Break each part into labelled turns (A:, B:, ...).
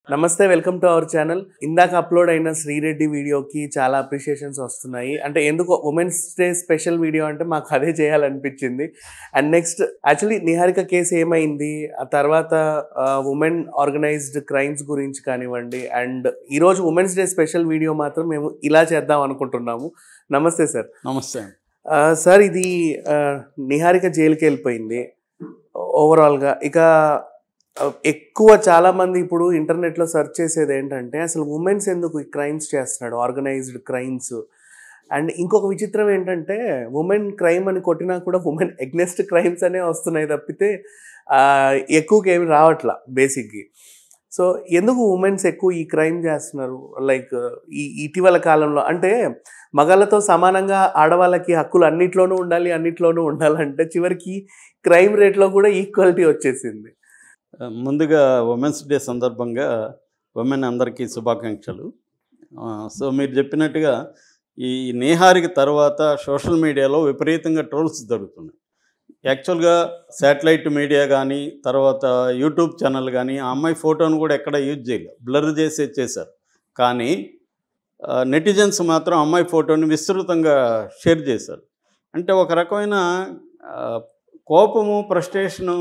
A: నమస్తే welcome to our channel ఇందాక upload అయిన శ్రీరెడ్డి వీడియోకి చాలా అప్రిషియేషన్స్ వస్తున్నాయి అంటే ఎందుకు ఉమెన్స్ డే స్పెషల్ వీడియో అంటే మాకు అదే చేయాలనిపించింది and next actually Niharika case ఏమైంది ఆ తర్వాత ఉమెన్ ఆర్గనైజ్డ్ క్రైమ్స్ గురించి కానివ్వండి అండ్ ఈరోజు ఉమెన్స్ డే స్పెషల్ వీడియో మాత్రం మేము ఇలా చేద్దాం అనుకుంటున్నాము నమస్తే సార్
B: నమస్తే
A: ఆ, సార్ ఇది ఆ, నిహారిక జైలుకి వెళ్ళిపోయింది ఓవరాల్గా ఇక ఆ, ఎక్కువ చాలా మంది ఇప్పుడు ఇంటర్నెట్లో సెర్చ్ చేసేది ఏంటంటే అసలు ఉమెన్స్ ఎందుకు ఈ క్రైమ్స్ చేస్తున్నాడు ఆర్గనైజ్డ్ క్రైమ్స్ అండ్ ఇంకొక విచిత్రం ఏంటంటే ఉమెన్ క్రైమ్ అని కొట్టినా కూడా ఉమెన్ ఎగ్నెస్ట్ క్రైమ్స్ అనే వస్తున్నాయి తప్పితే ఆ, ఎక్కువకి ఏమి రావట్లా బేసిక్గా సో ఎందుకు ఉమెన్స్ ఎక్కువ ఈ క్రైమ్ చేస్తున్నారు లైక్ ఈ ఇటీవల కాలంలో అంటే మగాళ్ళతో సమానంగా ఆడవాళ్ళకి హక్కులు అన్నిట్లోనూ ఉండాలి అన్నిట్లోనూ ఉండాలంటే చివరికి క్రైమ్ రేట్లో కూడా ఈక్వాలిటీ వచ్చేసింది
B: ముందుగా ఉమెన్స్ డే సందర్భంగా ఉమెన్ అందరికీ శుభాకాంక్షలు ఆ, సో మీరు చెప్పినట్టుగా ఈ నేహారికి తర్వాత సోషల్ మీడియాలో విపరీతంగా ట్రోల్స్ జరుగుతున్నాయి యాక్చువల్గా శాటిలైట్ మీడియా కానీ తర్వాత యూట్యూబ్ ఛానల్ కానీ ఆ అమ్మాయి ఫోటోను కూడా ఎక్కడ యూజ్ చేయలేదు బ్లర్ చేసి చేశారు కానీ నెటిజన్స్ మాత్రం అమ్మాయి ఫోటోని విస్తృతంగా షేర్ చేశారు అంటే ఒక రకమైన ఆ, కోపము ఫ్రస్ట్రేషను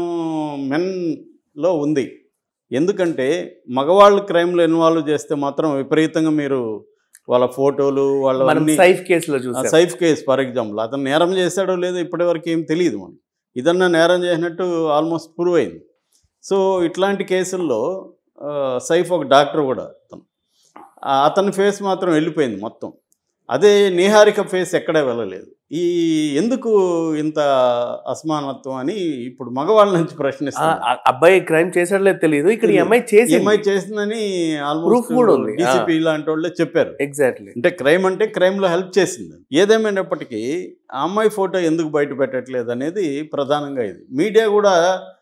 B: మెన్లో ఉంది ఎందుకంటే మగవాళ్ళు క్రైమ్లో ఇన్వాల్వ్ చేస్తే మాత్రం విపరీతంగా మీరు వాళ్ళ ఫోటోలు వాళ్ళ
A: మనం
B: అన్ని-
A: సైఫ్ కేసులో
B: ఆ
A: చూసాం
B: సైఫ్ కేస్ ఫర్ ఎగ్జాంపుల్ అతను నేరం చేశాడో లేదో ఇప్పటివరకు ఏం తెలియదు మనకి ఇదన్నా నేరం చేసినట్టు ఆల్మోస్ట్ ప్రూవ్ అయింది సో ఇట్లాంటి కేసుల్లో ఆ, సైఫ్ ఒక డాక్టర్ కూడా అతను ఆ, అతని ఫేస్ మాత్రం వెళ్ళిపోయింది మొత్తం అదే నిహారిక ఫేస్ ఎక్కడా వెళ్ళలేదు ఈ ఎందుకు ఇంత అసమానత్వం అని ఇప్పుడు మగవాళ్ళ నుంచి
A: ఆ,
B: ప్రశ్నిస్తున్నారు
A: ఆ అబ్బాయి క్రైమ్ చేసాడో లేదు తెలియదు ఇక్కడ ఈ
B: తెలియదు.
A: అమ్మాయి చేసి
B: ఏమై చేసిందని
A: Proof
B: ఆల్మోస్ట్
A: కూడా ఉంది. ఆ.
B: డీసీపీ లాంటి వాళ్ళే చెప్పారు
A: ఎగ్జాక్ట్లీ
B: అంటే క్రైమ్ అంటే క్రైమ్లో హెల్ప్ చేసింది ఏదేమైనప్పటికీ ఆ అమ్మాయి ఫోటో ఎందుకు బయట పెట్టట్లేదు అనేది ప్రధానంగా ఇది మీడియా కూడా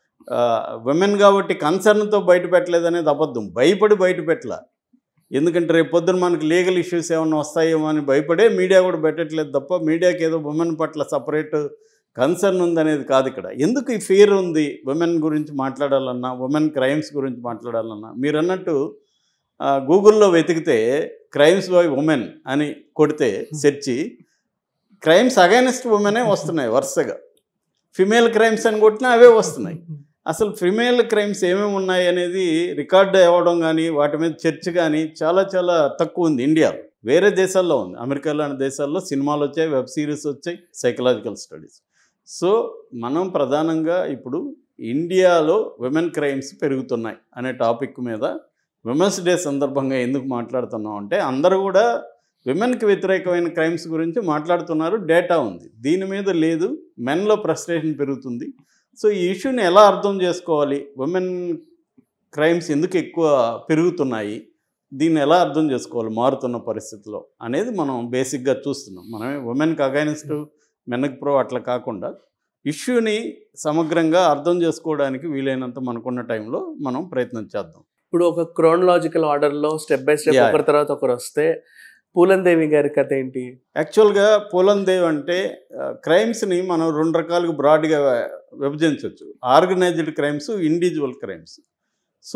B: విమెన్ కాబట్టి కన్సర్న్తో బయట పెట్టలేదు అనేది అబద్ధం భయపడి బయట పెట్టలే ఎందుకంటే రేపు పొద్దున మనకి లీగల్ ఇష్యూస్ ఏమైనా వస్తాయేమో అని భయపడే మీడియా కూడా పెట్టట్లేదు తప్ప మీడియాకి ఏదో ఉమెన్ పట్ల సపరేట్ కన్సర్న్ ఉందనేది కాదు ఇక్కడ ఎందుకు ఈ ఫియర్ ఉంది ఉమెన్ గురించి మాట్లాడాలన్నా ఉమెన్ క్రైమ్స్ గురించి మాట్లాడాలన్నా మీరు అన్నట్టు ఆ, గూగుల్లో వెతికితే క్రైమ్స్ బై ఉమెన్ అని కొడితే సెర్చి క్రైమ్స్ అగైనెస్ట్ ఉమెనే వస్తున్నాయి వరుసగా ఫిమేల్ క్రైమ్స్ అని కొట్టినా అవే వస్తున్నాయి అసలు ఫిమేల్ క్రైమ్స్ ఏమేమి ఉన్నాయి అనేది రికార్డ్ అవ్వడం కానీ వాటి మీద చర్చ కానీ చాలా చాలా తక్కువ ఉంది ఇండియాలో వేరే దేశాల్లో ఉంది అమెరికా లాంటి దేశాల్లో సినిమాలు వచ్చాయి వెబ్ సిరీస్ వచ్చాయి సైకలాజికల్ స్టడీస్ సో మనం ప్రధానంగా ఇప్పుడు ఇండియాలో విమెన్ క్రైమ్స్ పెరుగుతున్నాయి అనే టాపిక్ మీద విమెన్స్ డే సందర్భంగా ఎందుకు మాట్లాడుతున్నాం అంటే అందరూ కూడా విమెన్కి వ్యతిరేకమైన క్రైమ్స్ గురించి మాట్లాడుతున్నారు డేటా ఉంది దీని మీద లేదు మెన్లో ఫ్రస్ట్రేషన్ పెరుగుతుంది సో ఈ ఇష్యూని ఎలా అర్థం చేసుకోవాలి ఉమెన్ క్రైమ్స్ ఎందుకు ఎక్కువ పెరుగుతున్నాయి దీన్ని ఎలా అర్థం చేసుకోవాలి మారుతున్న పరిస్థితిలో అనేది మనం బేసిక్గా చూస్తున్నాం మనమే ఉమెన్కి అగైనెస్ట్ మెన్కి ప్రో అట్లా కాకుండా ఇష్యూని సమగ్రంగా అర్థం చేసుకోవడానికి వీలైనంత మనకున్న టైంలో మనం ప్రయత్నం చేద్దాం
A: ఇప్పుడు ఒక క్రోనలాజికల్ ఆర్డర్ లో స్టెప్ బై స్టెప్
B: Yeah.
A: ఒకరి తర్వాత ఒకరు వస్తే పూలందేవి గారి కథ ఏంటి
B: యాక్చువల్గా పూలందేవ్ అంటే క్రైమ్స్ని మనం రెండు రకాలుగా బ్రాడ్గా విభజించవచ్చు organised crimes individual crimes so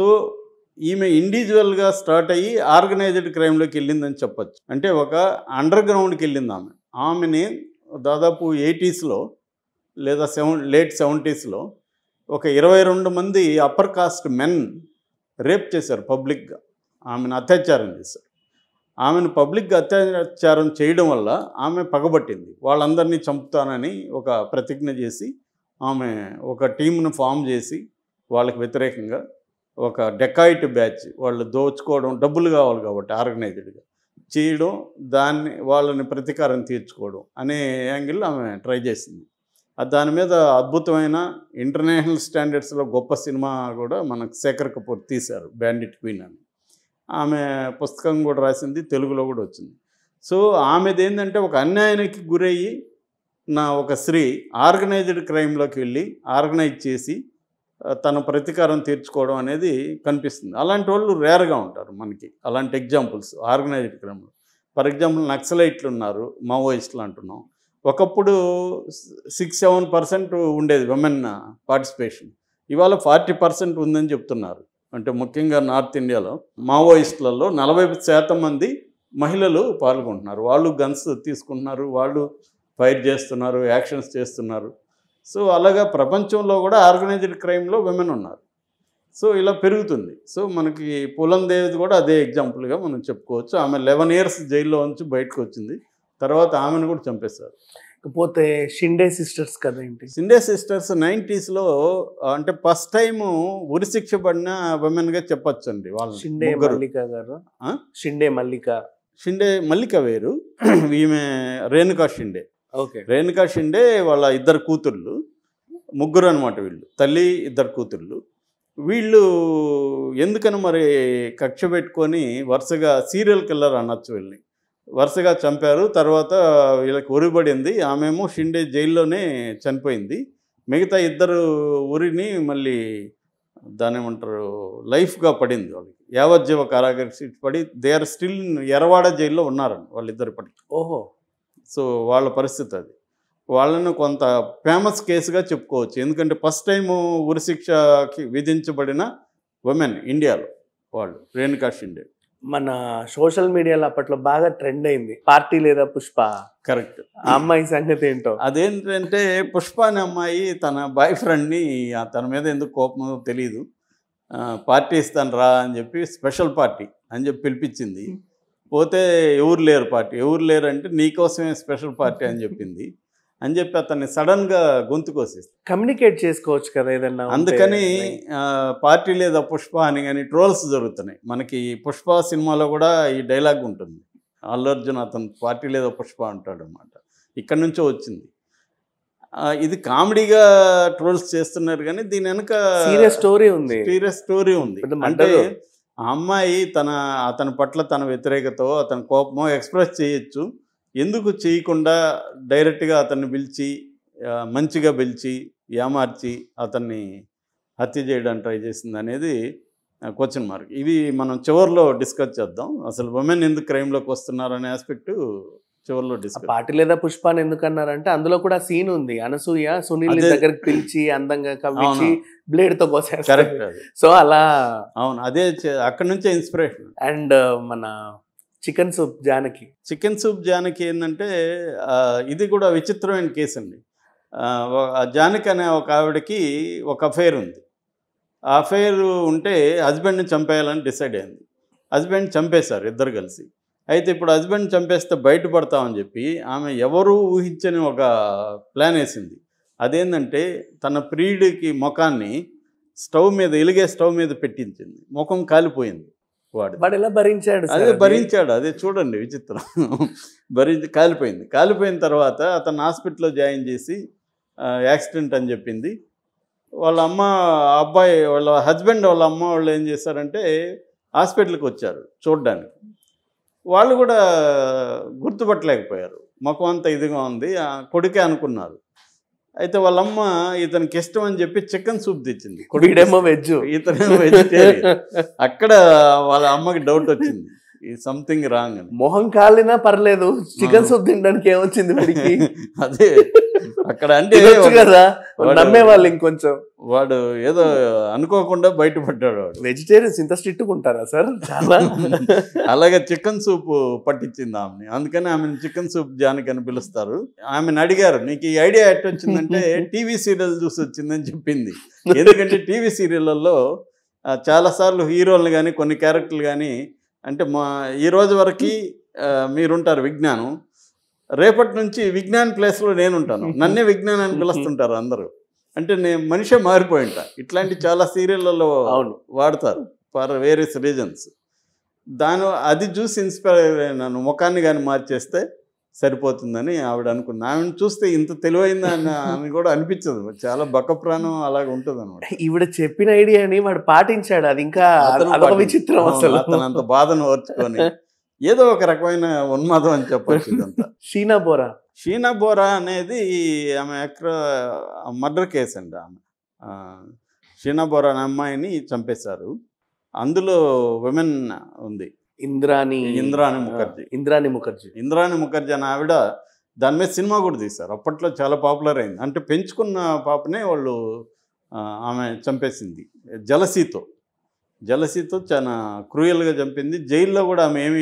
B: ఈమె ఇండివిజువల్గా స్టార్ట్ అయ్యి ఆర్గనైజ్డ్ క్రైమ్లోకి వెళ్ళిందని చెప్పొచ్చు అంటే ఒక అండర్ గ్రౌండ్కి వెళ్ళింది ఆమె ఆమెని దాదాపు ఎయిటీస్లో లేదా సెవెన్ లేట్ సెవెంటీస్లో ఒక ఇరవై రెండు మంది అప్పర్ కాస్ట్ మెన్ రేప్ చేశారు పబ్లిక్గా ఆమెను అత్యాచారం చేశారు ఆమెను పబ్లిక్గా అత్యాచారం చేయడం వల్ల ఆమె పగబట్టింది వాళ్ళందరినీ చంపుతానని ఒక ప్రతిజ్ఞ చేసి ఆమె ఒక టీంను ఫామ్ చేసి వాళ్ళకి వ్యతిరేకంగా ఒక డెకాయిట్ బ్యాచ్ వాళ్ళు దోచుకోవడం డబ్బులు కావాలి కాబట్టి ఆర్గనైజ్డ్గా చేయడం దాన్ని వాళ్ళని ప్రతీకారం తీర్చుకోవడం అనే యాంగిల్ ఆమె ట్రై చేసింది అది దాని మీద అద్భుతమైన ఇంటర్నేషనల్ స్టాండర్డ్స్లో గొప్ప సినిమా కూడా మనకు శేఖర్ కపూర్ తీశారు బ్యాండిట్ క్వీన్ అని ఆమె పుస్తకం కూడా రాసింది తెలుగులో కూడా వచ్చింది సో ఆమెది ఏంటంటే ఒక అన్యాయానికి గురయ్యి నా ఒక స్త్రీ ఆర్గనైజ్డ్ క్రైమ్లోకి వెళ్ళి ఆర్గనైజ్ చేసి ఆ, తన ప్రతీకారం తీర్చుకోవడం అనేది కనిపిస్తుంది అలాంటి వాళ్ళు రేర్గా ఉంటారు మనకి అలాంటి ఎగ్జాంపుల్స్ ఆర్గనైజ్డ్ క్రైమ్లో ఫర్ ఎగ్జాంపుల్ నక్సలైట్లు ఉన్నారు మావోయిస్టులు అంటున్నాం ఒకప్పుడు సిక్స్ సెవెన్ పర్సెంట్ ఉండేది విమెన్ పార్టిసిపేషన్ ఇవాళ ఫార్టీ పర్సెంట్ ఉందని చెప్తున్నారు అంటే ముఖ్యంగా నార్త్ ఇండియాలో మావోయిస్టులలో నలభై శాతం మంది మహిళలు పాల్గొంటున్నారు వాళ్ళు గన్స్ తీసుకుంటున్నారు వాళ్ళు ఫైట్ చేస్తున్నారు యాక్షన్స్ చేస్తున్నారు సో అలాగా ప్రపంచంలో కూడా ఆర్గనైజ్డ్ క్రైమ్లో విమెన్ ఉన్నారు సో ఇలా పెరుగుతుంది సో మనకి పులం దేవిది కూడా అదే ఎగ్జాంపుల్గా మనం చెప్పుకోవచ్చు ఆమె లెవెన్ ఇయర్స్ జైల్లో నుంచి బయటకు వచ్చింది తర్వాత ఆమెను కూడా చంపేశారు
A: పోతే షిండే సిస్టర్స్ కదా ఏంటి
B: సిండే సిస్టర్స్ నైంటీస్లో అంటే ఫస్ట్ టైం ఉరిశిక్ష పడిన ఉమెన్గా చెప్పొచ్చు అండి వాళ్ళు
A: షిండే
B: ముగ్గురు.
A: మల్లిక గారు
B: ఆ?
A: షిండే మల్లిక
B: షిండే మల్లిక వేరు ఈమె రేణుకా షిండే
A: ఓకే
B: రేణుకా షిండే వాళ్ళ ఇద్దరు కూతుర్లు ముగ్గురు అనమాట వీళ్ళు తల్లి ఇద్దరు కూతుర్లు వీళ్ళు ఎందుకని మరి కక్ష పెట్టుకొని వరుసగా సీరియల్ కిల్లర్ అనొచ్చు వీళ్ళని వరుసగా చంపారు తర్వాత వీళ్ళకి ఉరిపడింది ఆమెమో షిండే జైల్లోనే చనిపోయింది మిగతా ఇద్దరు ఉరిని మళ్ళీ దాని ఏమంటారు లైఫ్గా పడింది వాళ్ళకి యావజ్జీవ కారాగార శిక్ష పడి దే ఆర్ స్టిల్ ఎరవాడ జైల్లో ఉన్నారండి వాళ్ళిద్దరు ఇప్పటికి
A: ఓహో
B: సో వాళ్ళ పరిస్థితి అది వాళ్ళను కొంత ఫేమస్ కేసుగా చెప్పుకోవచ్చు ఎందుకంటే ఫస్ట్ టైము ఉరిశిక్షకి విధించబడిన ఉమెన్ ఇండియాలో వాళ్ళు రేణుకా షిండే
A: మన సోషల్ మీడియాలో అప్పట్లో బాగా ట్రెండ్ అయింది పార్టీ లేదా పుష్ప
B: కరెక్ట్
A: ఆ అమ్మాయి సంగతి ఏంటో
B: అదేంటంటే పుష్ప అనే అమ్మాయి తన బాయ్ ఫ్రెండ్ని తన మీద ఎందుకు కోపమో తెలియదు ఆ, పార్టీ ఇస్తాను రా అని చెప్పి స్పెషల్ పార్టీ అని చెప్పి పిలిపించింది పోతే ఎవరు లేరు పార్టీ ఎవరు లేరు అంటే నీకోసమే స్పెషల్ పార్టీ అని చెప్పింది అని చెప్పి అతన్ని సడన్గా గొంతు కోసేస్తుంది
A: కమ్యూనికేట్ చేసుకోవచ్చు కదా ఏదన్నా ఉంటే.
B: అందుకని ఆ, పార్టీ లేదా పుష్ప అని కానీ ట్రోల్స్ జరుగుతున్నాయి మనకి పుష్ప సినిమాలో కూడా ఈ డైలాగ్ ఉంటుంది అల్లు అర్జున్ అతను పార్టీ లేదా పుష్ప అంటాడు అనమాట ఇక్కడ నుంచో వచ్చింది ఆ, ఇది కామెడీగా ట్రోల్స్ చేస్తున్నారు కానీ దీని వెనక
A: సీరియస్ స్టోరీ ఉంది
B: సీరియస్ స్టోరీ ఉంది
A: పెద్ద
B: అంటే
A: మడ్డలు.
B: ఆ అమ్మాయి తన అతని పట్ల తన వ్యతిరేకతో అతని కోపమో ఎక్స్ప్రెస్ చేయొచ్చు ఎందుకు చేయకుండా డైరెక్ట్గా అతన్ని పిలిచి ఆ, మంచిగా పిలిచి ఏమార్చి అతన్ని హత్య చేయడానికి ట్రై చేసింది అనేది క్వశ్చన్ మార్క్ ఇవి మనం చివరిలో డిస్కస్ చేద్దాం అసలు ఉమెన్ ఎందుకు క్రైమ్లోకి వస్తున్నారు అనే ఆస్పెక్ట్ చివరిలో
A: ఆ
B: డిస్కస్
A: పార్టీ లేదా పుష్ప అని ఎందుకు అన్నారంటే అందులో కూడా సీన్ ఉంది అనసూయ సునీల్
B: అదే.
A: దగ్గరికి పిలిచి అందంగా కవ్వించి
B: అవును.
A: బ్లేడ్ తో కోసేస్తారు
B: కరెక్ట్ అది
A: సో అలా
B: అవును అదే చే- అక్కడి నుంచే ఇన్స్పిరేషన్
A: అండ్ మన chicken soup Janaki
B: chicken soup Janaki ఏంటంటే ఆ, ఇది కూడా విచిత్రమైన కేసు అండి ఆ, ఒక- ఆ జానకి అనే ఒక ఆవిడకి ఒక అఫైర్ ఉంది ఆ అఫైర్ ఉంటే హస్బెండ్ని చంపేయాలని డిసైడ్ అయింది హస్బెండ్ చంపేశారు ఇద్దరు కలిసి అయితే ఇప్పుడు హస్బెండ్ చంపేస్తే బయటపడతామని చెప్పి ఆమె ఎవరు ఊహించని ఒక ప్లాన్ వేసింది అదేంటంటే తన ప్రియుడికి ముఖాన్ని స్టవ్ మీద ఎలిగే స్టవ్ మీద పెట్టించింది ముఖం కాలిపోయింది వాడు
A: వాడు ఎలా భరించాడు సార్
B: అదే
A: అది?
B: భరించాడు అదే చూడండి విచిత్రం భరించి కాలిపోయింది కాలిపోయిన తర్వాత అతను హాస్పిటల్లో జాయిన్ చేసి ఆ, యాక్సిడెంట్ అని చెప్పింది వాళ్ళ అమ్మ ఆ అబ్బాయి వాళ్ళ హస్బెండ్ వాళ్ళ అమ్మ వాళ్ళు ఏం చేశారంటే హాస్పిటల్కి వచ్చారు చూడడానికి వాళ్ళు కూడా గుర్తుపట్టలేకపోయారు ముఖం అంతా ఇదిగా ఉంది ఆ కొడుకే అనుకున్నారు అయితే వాళ్ళ అమ్మ ఇతనికి ఇష్టం అని చెప్పి చికెన్ సూప్ తెచ్చింది
A: వీడేమో వెజ్
B: ఇతనేమో వెజిటేరియన్ అక్కడ వాళ్ళ అమ్మకి డౌట్ వచ్చింది ఈ సంథింగ్ రాంగ్ అని
A: మొహం కాలినా పర్లేదు చికెన్
B: ఆ.
A: సూప్ తినడానికి ఏమొచ్చింది వీడికి
B: అదే అక్కడ అంటే
A: తినొచ్చు
B: ఒక-
A: కదా
B: వాడు-
A: నమ్మే వాళ్ళు ఇంకొంచెం
B: వాడు ఏదో అనుకోకుండా బయటపడ్డాడు వాడు
A: వెజిటేరియన్స్ ఇంత స్ట్రిక్ట్ ఉంటారా సార్ చాలా
B: అలాగే చికెన్ సూప్ పట్టించింది ఆమెని అందుకని ఆమెను చికెన్ సూప్ జానకి అని పిలుస్తారు ఆమెను అడిగారు నీకు ఈ ఐడియా ఎట్ వచ్చిందంటే టీవీ సీరియల్ చూసి వచ్చిందని చెప్పింది ఎందుకంటే టీవీ సీరియళ్ళల్లో ఆ, చాలాసార్లు హీరోలు కానీ కొన్ని క్యారెక్టర్లు కానీ అంటే మా ఈ రోజు వరకు మీరుంటారు విజ్ఞానం రేపటి నుంచి విజ్ఞాన్ ప్లేస్లో నేను ఉంటాను నన్నే విజ్ఞాన్ అని పిలుస్తుంటారు అందరూ అంటే నేను మనిషే మారిపోయింట ఇట్లాంటి చాలా సీరియళ్ళలో
A: అవును
B: వాడతారు ఫర్ వేరియస్ రీజన్స్ దాని అది చూసి ఇన్స్పైర్ అయినాను ముఖాన్ని కానీ మార్చేస్తే సరిపోతుందని ఆవిడ అనుకుంది ఆమెను చూస్తే ఇంత తెలివైందా అని అని కూడా అనిపించదు చాలా బక్క ప్రాణం అలాగ ఉంటుంది అనమాట
A: ఈవిడ చెప్పిన ఐడియాని వాడు పాటించాడు అది ఇంకా అదొక విచిత్రం అసలు
B: అతను అంత బాధను ఓర్చుకొని ఏదో ఒక రకమైన ఉన్మాదం అని చెప్పొచ్చు ఇదంతా
A: షీనా బోరా
B: షీనా బోరా అనేది ఆమె ఎక్కడ మర్డర్ కేసు అండి ఆమె ఆ, షీనా బోరా అనే అమ్మాయిని చంపేశారు అందులో విమెన్ ఉంది
A: ఇంద్రాని
B: ఇంద్రాణి ముఖర్జీ.
A: ఇంద్రాని ముఖర్జీ
B: ఇంద్రాణి ముఖర్జీ అనే ఆవిడ దాని మీద సినిమా కూడా తీశారు అప్పట్లో చాలా పాపులర్ అయింది అంటే పెంచుకున్న పాపనే వాళ్ళు ఆ, ఆమె చంపేసింది జలసీతో జలసీతో చాలా క్రూయల్గా చంపింది జైల్లో కూడా ఆమె ఏమీ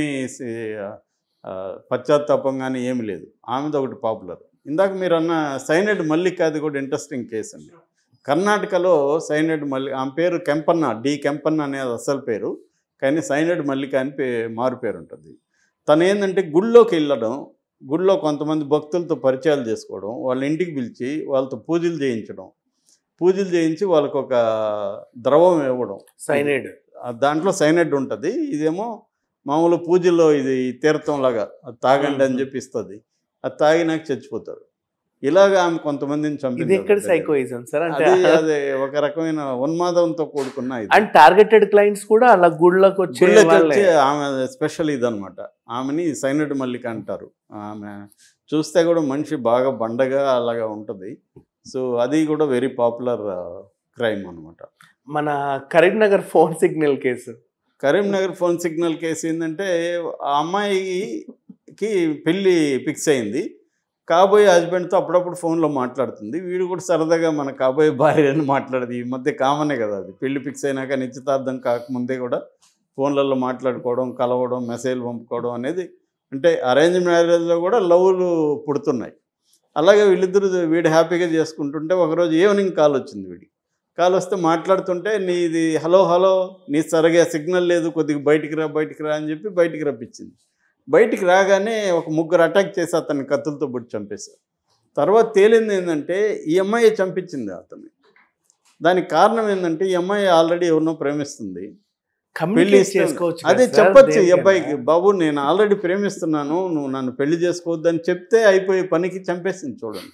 B: ఆ, పశ్చాత్తాపం కానీ ఏమి లేదు ఆమెది ఒకటి పాపులర్ ఇందాక మీరు అన్న సైనడ్ మల్లిక్ అది కూడా ఇంట్రెస్టింగ్ కేసు అండి కర్ణాటకలో సైనడ్ మల్లి ఆమె పేరు కెంపన్న డి కెంపన్న అనేది అసలు పేరు కానీ సైనడ్ మల్లిక అని పే మారు పేరు ఉంటుంది తను ఏంటంటే గుళ్ళోకి వెళ్ళడం గుళ్ళో కొంతమంది భక్తులతో పరిచయాలు చేసుకోవడం వాళ్ళ ఇంటికి పిలిచి వాళ్ళతో పూజలు చేయించడం పూజలు చేయించి వాళ్ళకు ఒక ద్రవం ఇవ్వడం
A: సైనైడ్
B: ఆ దాంట్లో సైనైడ్ ఉంటుంది ఇదేమో మామూలు పూజల్లో ఇది తీర్థం లాగా అది తాగండి అని చెప్పి ఇస్తుంది అది తాగినాక చచ్చిపోతాడు ఇలాగ ఆమె కొంతమందిని
A: ఇది
B: చంపింది
A: ఎక్కడ
B: ఒక
A: సైకోయిజం సార్ అంటే
B: అది అదే ఒక రకమైన ఉన్మాదంతో కూడుకున్న ఇది
A: అండ్ టార్గెటెడ్ క్లయింట్స్ కూడా అలా గుళ్ళకి వచ్చే
B: గుళ్ళకి
A: వాళ్ళే
B: వచ్చి ఆమె స్పెషల్ ఇదనమాట ఆమెని సైనడ్ మల్లిక అంటారు ఆమె చూస్తే కూడా మనిషి బాగా బండగా అలాగా ఉంటుంది సో అది కూడా వెరీ పాపులర్ క్రైమ్ అనమాట
A: మన Karimnagar phone signal case
B: Karimnagar phone signal case ఏంటంటే ఆ అమ్మాయికి పెళ్ళి ఫిక్స్ అయింది కాబోయే హస్బెండ్తో అప్పుడప్పుడు ఫోన్లో మాట్లాడుతుంది వీడు కూడా సరదాగా మన కాబోయే భార్యని మాట్లాడదు ఈ మధ్య కామనే కదా అది పెళ్లి ఫిక్స్ అయినాక నిశ్చితార్థం కాకముందే కూడా ఫోన్లలో మాట్లాడుకోవడం కలవడం మెసేజ్ పంపుకోవడం అనేది అంటే అరేంజ్ మ్యారేజ్లో కూడా లవ్లు పుడుతున్నాయి అలాగే వీళ్ళిద్దరు వీడు హ్యాపీగా చేసుకుంటుంటే ఒకరోజు ఈవినింగ్ కాల్ వచ్చింది వీడికి కాల్ వస్తే మాట్లాడుతుంటే నీది హలో హలో నీ సరిగా సిగ్నల్ లేదు కొద్దిగా బయటికి రా బయటికి రా అని చెప్పి బయటికి రప్పించింది బయటికి రాగానే ఒక ముగ్గురు అటాక్ చేసి అతన్ని కత్తులతో బుట్టి చంపేశారు తర్వాత తేలింది ఏంటంటే ఈ అమ్మాయి చంపించింది అతన్ని దానికి కారణం ఏంటంటే ఈ అమ్మాయి ఆల్రెడీ ఎవరినో ప్రేమిస్తుంది పెళ్లి
A: కమ్యూనికేట్
B: ఇష్టం-
A: చేసుకోవచ్చు
B: అదే
A: కదా సార్,
B: చెప్పొచ్చు ఈ
A: దేనికైనా.
B: అబ్బాయికి బాబు నేను ఆల్రెడీ ప్రేమిస్తున్నాను నువ్వు నన్ను పెళ్లి చేసుకోవద్దని చెప్తే అయిపోయే పనికి చంపేసింది చూడండి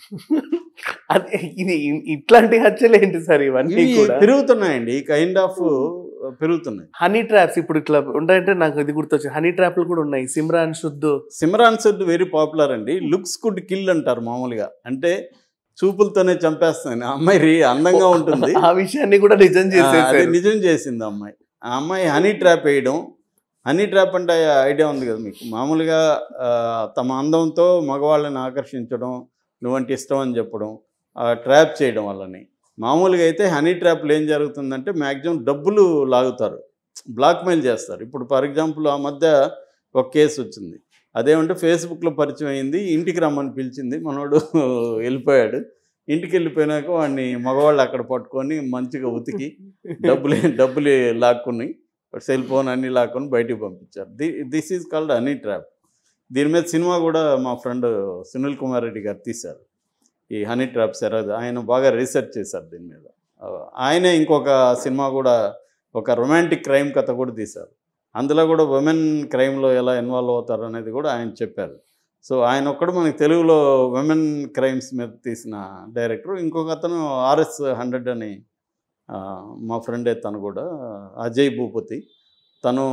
A: అదే ఇది ఇ- ఇట్లాంటి హత్యలు ఏంటి సార్ ఇవన్నీ
B: ఇవి
A: కూడా
B: పెరుగుతున్నాయండి కైండ్ ఆఫ్ పెరుగుతున్నాయి
A: హనీ ట్రాప్స్ ఇప్పుడు ఇట్లా ఉంటాయంటే నాకు ఇది గుర్తొచ్చింది హనీ ట్రాప్లు కూడా ఉన్నాయి సిమ్రాన్ శుద్ధు
B: సిమరాన్ సుడ్ వెరీ పాపులర్ అండి లుక్స్ కుడ్ కిల్ అంటారు మామూలుగా అంటే చూపులతోనే చంపేస్తాను ఆ అమ్మాయి రీ- అందంగా ఉంటుంది
A: ఆ విషయాన్ని కూడా నిజం
B: ఆ, అది
A: చేసేసారు
B: నిజం చేసింది ఆ అమ్మాయి ఆ అమ్మాయి హనీ ట్రాప్ వేయడం హనీ ట్రాప్ అంటే ఐడియా ఉంది కదా మీకు మామూలుగా ఆ, తమ అందంతో మగవాళ్ళని ఆకర్షించడం నువ్వంటే ఇష్టం అని చెప్పడం ఆ, ట్రాప్ చేయడం వాళ్ళని మామూలుగా అయితే హనీ ట్రాప్లో ఏం జరుగుతుందంటే మ్యాక్సిమం డబ్బులు లాగుతారు బ్లాక్మెయిల్ చేస్తారు ఇప్పుడు ఫర్ ఎగ్జాంపుల్ ఆ మధ్య ఒక కేసు వచ్చింది అదేమంటే ఫేస్బుక్లో పరిచయం అయింది ఇంటికి రమ్మని పిలిచింది మనోడు వెళ్ళిపోయాడు ఇంటికి వెళ్ళిపోయినాక వాడిని మగవాళ్ళు అక్కడ పట్టుకొని మంచిగా ఉతికి డబ్బులు డబ్బులు లాక్కుని సెల్ ఫోన్ అన్నీ లాక్కొని బయటికి పంపించారు the this is called honey trap దీని మీద సినిమా కూడా మా ఫ్రెండ్ సునీల్ కుమార్ రెడ్డి గారు తీశారు ఈ హనీ ట్రాప్ సెరాజ్ ఆయన బాగా రీసెర్చ్ చేశారు దీని మీద ఆ, ఆయనే ఇంకొక సినిమా కూడా ఒక రొమాంటిక్ క్రైమ్ కథ కూడా తీశారు అందులో కూడా ఉమెన్ క్రైమ్లో ఎలా ఇన్వాల్వ్ అవుతారు అనేది కూడా ఆయన చెప్పారు సో ఆయన ఒక్కడు మనకి తెలుగులో ఉమెన్ క్రైమ్స్ మీద తీసిన డైరెక్టర్ ఇంకొక అతను ఆర్ఎస్ హండ్రెడ్ అని ఆ, మా ఫ్రెండే తను కూడా అజయ్ భూపతి తను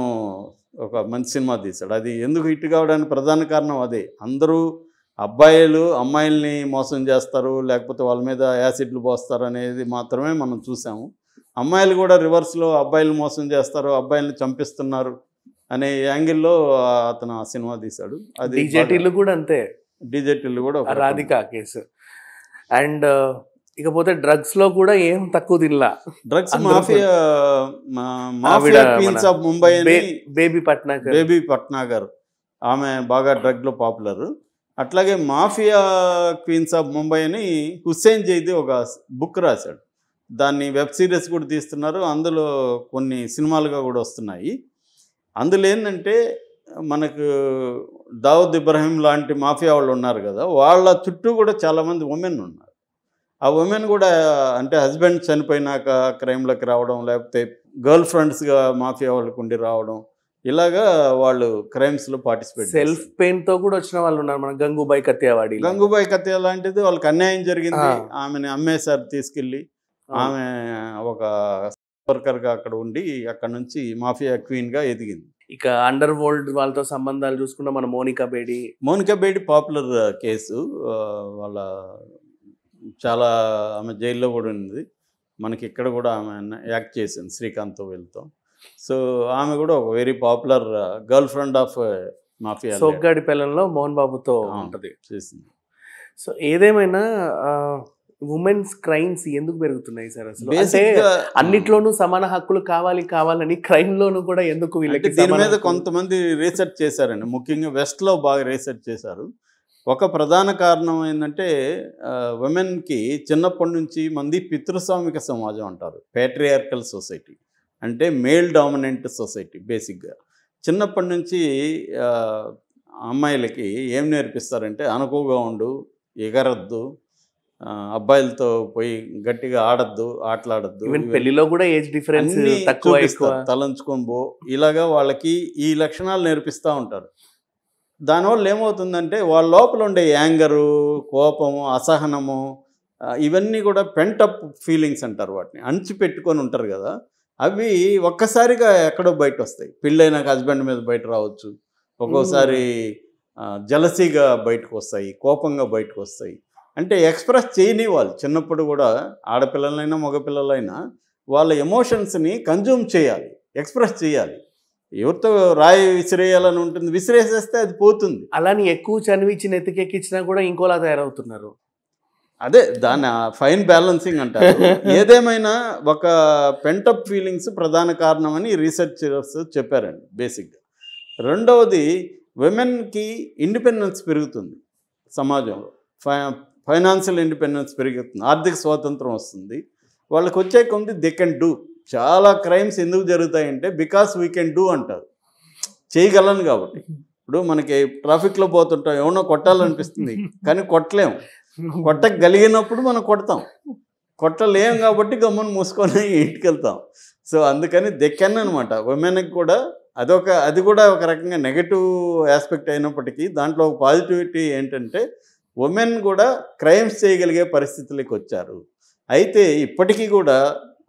B: ఒక మంచి సినిమా తీశాడు అది ఎందుకు హిట్ కావడానికి ప్రధాన కారణం అదే అందరూ అబ్బాయిలు అమ్మాయిల్ని మోసం చేస్తారు లేకపోతే వాళ్ళ మీద యాసిడ్లు పోస్తారు అనేది మాత్రమే మనం చూసాము అమ్మాయిలు కూడా రివర్స్లో అబ్బాయిలు మోసం చేస్తారు అబ్బాయిల్ని చంపిస్తున్నారు అనే యాంగిల్లో అతను ఆ సినిమా తీశాడు అది
A: డీజేటీలు కూడా అంతే
B: డీజేటీలు కూడా ఒక
A: ఆ రాధిక కేసు అండ్ ఇకపోతే డ్రగ్స్ లో కూడా ఏం తక్కువ తినలా
B: డ్రగ్స్
A: అందరూ
B: మాఫియా మా- మాఫియా
A: ఆవిడ
B: క్వీన్స్
A: మన
B: ఆఫ్ ముంబై అని
A: బేబీ పట్నాకర్
B: బేబీ పట్నాగర్ ఆమె బాగా డ్రగ్లో పాపులర్ అట్లాగే మాఫియా క్వీన్స్ ఆఫ్ ముంబై అని హుస్సేన్ జైది ఒక బుక్ రాశాడు దాన్ని వెబ్ సిరీస్ కూడా తీస్తున్నారు అందులో కొన్ని సినిమాలుగా కూడా వస్తున్నాయి అందులో ఏంటంటే మనకు దావుద్ ఇబ్రాహిం లాంటి మాఫియా వాళ్ళు ఉన్నారు కదా వాళ్ళ చుట్టూ కూడా చాలామంది ఉమెన్ ఉన్నారు ఆ ఉమెన్ కూడా అంటే హస్బెండ్ చనిపోయినాక క్రైమ్లోకి రావడం లేకపోతే గర్ల్ ఫ్రెండ్స్గా మాఫియా వాళ్ళకు ఉండి రావడం ఇలాగా వాళ్ళు క్రైమ్స్లో పార్టిసిపేట్
A: సెల్ఫ్ పెయిన్ తో కూడా వచ్చిన వాళ్ళు ఉన్నారు మన గంగూబాయ్ కత్యావాడి
B: గంగూబాయ్ కథ లాంటిది వాళ్ళకి అన్యాయం జరిగింది
A: ఆ.
B: ఆమెని అమ్మేశారు తీసుకెళ్ళి ఆమె ఒక వర్కర్గా అక్కడ ఉండి అక్కడ నుంచి మాఫియా క్వీన్గా ఎదిగింది
A: ఇక అండర్ వరల్డ్ వాళ్ళతో సంబంధాలు చూసుకుంటే మన మోనికా బేడి
B: మోనికా బేడి పాపులర్ కేసు ఆ, వాళ్ళ చాలా ఆమె జైల్లో కూడా ఉంది మనకి ఇక్కడ కూడా ఆమె యాక్ట్ చేసింది శ్రీకాంత్ వీళ్ళతో సో ఆమె కూడా ఒక very popular girlfriend of mafia
A: సోగ్గాడి పిల్లల్లో మోహన్ బాబుతో
B: ఆ.
A: ఉంటది
B: చేసింది
A: సో ఏదేమైనా ఆ, ఉమెన్స్ క్రైమ్స్ ఎందుకు పెరుగుతున్నాయి సార్ అసలు అంటే
B: బేసిక్
A: అన్నిట్లోనూ సమాన హక్కులు కావాలి కావాలని క్రైమ్ లోను కూడా ఎందుకు
B: అంటే
A: వీళ్ళకి
B: దీని
A: సమాన
B: మీద
A: హక్కులు?
B: కొంతమంది రీసెర్చ్ చేశారండి ముఖ్యంగా వెస్ట్ లో బాగా రీసెర్చ్ చేశారు ఒక ప్రధాన కారణం ఏంటంటే ఉమెన్కి చిన్నప్పటి నుంచి మంది పితృస్వామిక సమాజం అంటారు పేట్రియార్కల్ సొసైటీ అంటే మేల్ డామినెంట్ సొసైటీ బేసిక్గా చిన్నప్పటి నుంచి ఆ, అమ్మాయిలకి ఏం నేర్పిస్తారంటే అనుకువగా ఉండు ఎగరద్దు ఆ, అబ్బాయిలతో పోయి గట్టిగా ఆడద్దు ఆటలాడద్దు
A: ఈవెన్
B: ఇవన్నీ-
A: పెళ్లిలో కూడా ఏజ్ డిఫరెన్స్
B: అన్నీ
A: తక్కువ ఎక్కువ
B: చూపిస్తారు. తలంచుకొని పో ఇలాగా వాళ్ళకి ఈ లక్షణాలు నేర్పిస్తూ ఉంటారు దానివల్ల ఏమవుతుందంటే వాళ్ళ లోపల ఉండే యాంగరు కోపము అసహనము ఆ, ఇవన్నీ కూడా పెంటప్ ఫీలింగ్స్ అంటారు వాటిని అణిచిపెట్టుకొని ఉంటారు కదా అవి ఒక్కసారిగా ఎక్కడో బయట వస్తాయి పెళ్ళైనాక హస్బెండ్ మీద బయట రావచ్చు ఒక్కోసారి జలసీగా బయటకు వస్తాయి కోపంగా బయటకు వస్తాయి అంటే ఎక్స్ప్రెస్ చేయని వాళ్ళు చిన్నప్పుడు కూడా ఆడపిల్లలైనా మగపిల్లలైనా వాళ్ళ ఎమోషన్స్ని కన్జ్యూమ్ చేయాలి ఎక్స్ప్రెస్ చేయాలి ఎవరితో రాయి విసిరేయాలని ఉంటుంది విసిరేసేస్తే అది పోతుంది
A: అలాని ఎక్కువ చనివిచ్చి నెత్తికెక్కించినా కూడా ఇంకోలా తయారవుతున్నారు
B: అదే దాని ఫైన్ బ్యాలెన్సింగ్ అంటారు ఏదేమైనా ఒక పెంటప్ ఫీలింగ్స్ ప్రధాన కారణమని రీసెర్చర్స్ చెప్పారండి బేసిక్గా రెండవది విమెన్కి ఇండిపెండెన్స్ పెరుగుతుంది సమాజంలో ఫై ఫైనాన్షియల్ ఇండిపెండెన్స్ పెరుగుతుంది ఆర్థిక స్వాతంత్రం వస్తుంది వాళ్ళకి వచ్చే కొంది దే కెన్ డూ చాలా క్రైమ్స్ ఎందుకు జరుగుతాయంటే బికాస్ వీ కెన్ డూ అంటారు చేయగలను కాబట్టి ఇప్పుడు మనకి ట్రాఫిక్లో పోతుంటాం ఏమన్నా కొట్టాలనిపిస్తుంది కానీ కొట్టలేము కొట్టగలిగినప్పుడు మనం కొడతాం కొట్టలేం కాబట్టి గమ్మున మూసుకొని ఇంటికి వెళ్తాం సో అందుకని దెక్కన్ అనమాట ఉమెన్కి కూడా అదొక అది కూడా ఒక రకంగా నెగటివ్ ఆస్పెక్ట్ అయినప్పటికీ దాంట్లో ఒక పాజిటివిటీ ఏంటంటే ఉమెన్ కూడా క్రైమ్స్ చేయగలిగే పరిస్థితులకు వచ్చారు అయితే ఇప్పటికీ కూడా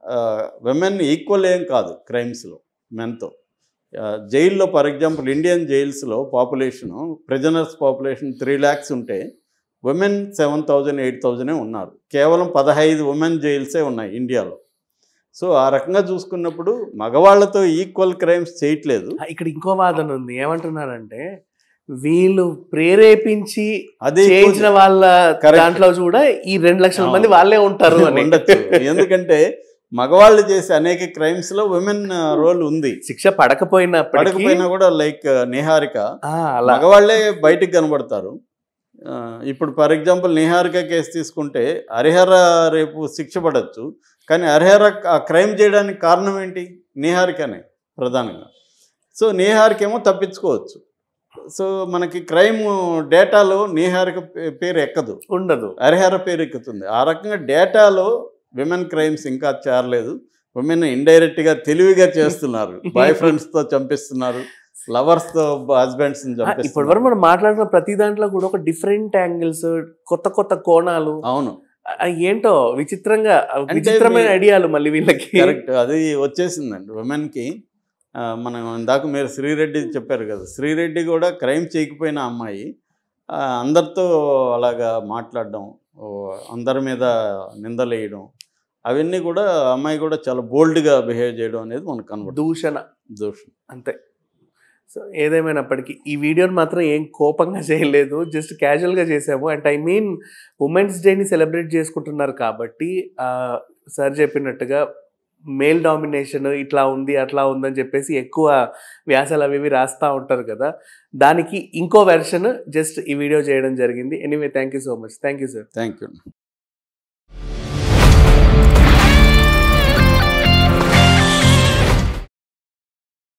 B: విమెన్ ఈక్వల్ ఏం కాదు క్రైమ్స్లో మెన్తో జైల్లో ఫర్ ఎగ్జాంపుల్ ఇండియన్ జైల్స్లో population prisoners population three lakhs ఉంటే ఉమెన్ సెవెన్ థౌజండ్ ఎయిట్ థౌజండే ఉన్నారు కేవలం పదహైదు ఉమెన్ జైల్సే ఉన్నాయి ఇండియాలో సో ఆ రకంగా చూసుకున్నప్పుడు మగవాళ్లతో ఈక్వల్ క్రైమ్స్ చేయట్లేదు
A: ఇక్కడ ఇంకో వాదన ఉంది ఏమంటున్నారంటే వీళ్ళు ప్రేరేపించి
B: అదే
A: చేయించిన వాళ్ళ
B: Correct.
A: దాంట్లో కూడా ఈ రెండు లక్షల మంది
B: అవును.
A: వాళ్ళే ఉంటారు అని
B: ఉండొచ్చు ఎందుకంటే మగవాళ్ళు చేసే అనేక క్రైమ్స్ లో ఉమెన్ రోల్ ఉంది
A: శిక్ష పడకపోయినప్పటికీ
B: పడకపోయినా కూడా లైక్ నిహారిక
A: ఆ, అలా
B: మగవాళ్లే బయటికి కనబడతారు ఆ, ఇప్పుడు ఫర్ ఎగ్జాంపుల్ నిహారిక కేసు తీసుకుంటే హరిహర రేపు శిక్ష పడవచ్చు కానీ హరిహర ఆ క్రైమ్ చేయడానికి కారణం ఏంటి నిహారికనే ప్రధానంగా సో నిహారిక ఏమో తప్పించుకోవచ్చు సో మనకి క్రైమ్ డేటాలో నిహారిక పే- పేరు ఎక్కదు
A: ఉండదు
B: హరిహర పేరు ఎక్కుతుంది ఆ రకంగా డేటాలో విమెన్ క్రైమ్స్ ఇంకా చేరలేదు ఉమెన్ ఇండైరెక్ట్గా తెలివిగా చేస్తున్నారు బాయ్ ఫ్రెండ్స్తో చంపిస్తున్నారు లవర్స్తో హస్బెండ్స్
A: ఇప్పటి వరకు
B: చంపిస్తున్నారు
A: మనం మాట్లాడుతున్న ప్రతి దాంట్లో కూడా ఒక డిఫరెంట్ యాంగిల్స్ కొత్త కొత్త కోణాలు
B: అవును
A: ఆ, ఏంటో విచిత్రంగా
B: అంటే
A: విచిత్రమైన
B: మీ-
A: ఐడియాలు మళ్ళీ వీళ్ళకి
B: కరెక్ట్ అది వచ్చేసిందండి ఉమెన్కి మనం ఇందాక మీరు శ్రీరెడ్డి చెప్పారు కదా శ్రీరెడ్డి కూడా క్రైమ్ చేయకపోయిన అమ్మాయి ఆ, అందరితో అలాగా మాట్లాడడం ఓ, అందరి మీద నిందలేయడం అవన్నీ కూడా ఆ అమ్మాయి కూడా చాలా బోల్డ్గా బిహేవ్ చేయడం అనేది మనకు కనబడుతుంది
A: దూషణ
B: దోషం
A: అంతే సో ఏదేమైనప్పటికీ ఈ వీడియోని మాత్రం ఏం కోపంగా చేయలేదు జస్ట్ క్యాజువల్గా చేసాము అండ్ ఐ మీన్ ఉమెన్స్ డేని సెలబ్రేట్ చేసుకుంటున్నారు కాబట్టి సార్ చెప్పినట్టుగా మేల్ డామినేషన్ ఇట్లా ఉంది అట్లా ఉందని చెప్పేసి ఎక్కువ వ్యాసాలు అవి ఇవి రాస్తూ ఉంటారు కదా దానికి ఇంకో వెర్షన్ జస్ట్ ఈ వీడియో చేయడం జరిగింది anyway thank you so much thank you sir
B: thank you